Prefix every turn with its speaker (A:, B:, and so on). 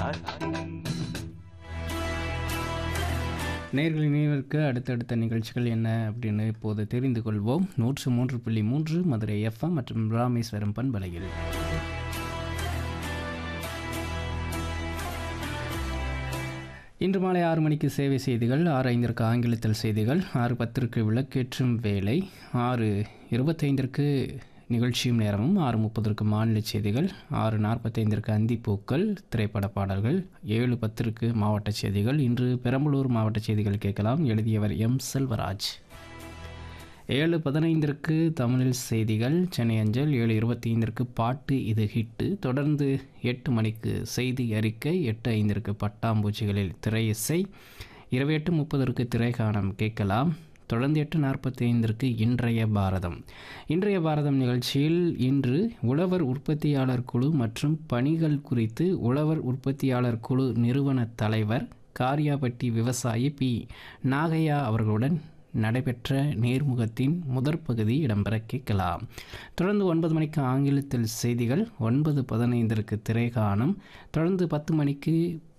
A: ஆச்சு
B: நேர்களின் நினைவிற்கு அடுத்தடுத்த நிகழ்ச்சிகள் என்ன அப்படின்னு இப்போது தெரிந்து கொள்வோம் நூற்று மூன்று புள்ளி மூன்று மதுரை எஃப்எம் மற்றும் ராமேஸ்வரம் பண்பலையில் இன்று மாலை ஆறு மணிக்கு சேவை செய்திகள் ஆறு ஐந்திற்கு ஆங்கிலத்தில் செய்திகள் ஆறு பத்திற்கு விளக்கேற்றும் வேலை ஆறு இருபத்தைந்திற்கு நிகழ்ச்சியும் நேரமும் ஆறு முப்பதற்கு மாநில செய்திகள் ஆறு நாற்பத்தைந்திற்கு அந்திப்பூக்கள் திரைப்பட பாடல்கள் ஏழு பத்திற்கு மாவட்ட செய்திகள் இன்று பெரம்பலூர் மாவட்ட செய்திகள் கேட்கலாம் எழுதியவர் எம் செல்வராஜ் ஏழு பதினைந்திற்கு தமிழில் செய்திகள் சென்னை அஞ்சல் ஏழு இருபத்தி ஐந்திற்கு பாட்டு இது ஹிட்டு தொடர்ந்து எட்டு மணிக்கு செய்தி அறிக்கை எட்டு ஐந்திற்கு பட்டாம்பூச்சிகளில் திரை இசை இருபத்தி எட்டு முப்பதற்கு திரைக்காணம் கேட்கலாம் தொடர்ந்து எட்டு நாற்பத்தி ஐந்திற்கு இன்றைய பாரதம் இன்றைய பாரதம் நிகழ்ச்சியில் இன்று உழவர் உற்பத்தியாளர் குழு மற்றும் பணிகள் குறித்து உழவர் உற்பத்தியாளர் குழு நிறுவன தலைவர் காரியாபட்டி விவசாயி பி நாகையா அவர்களுடன் நடைபெற்ற நேர்முகத்தின் முதற் பகுதி இடம்பெற கேட்கலாம் தொடர்ந்து ஒன்பது மணிக்கு ஆங்கிலத்தில் செய்திகள் ஒன்பது பதினைந்திற்கு திரைகாணம் தொடர்ந்து பத்து மணிக்கு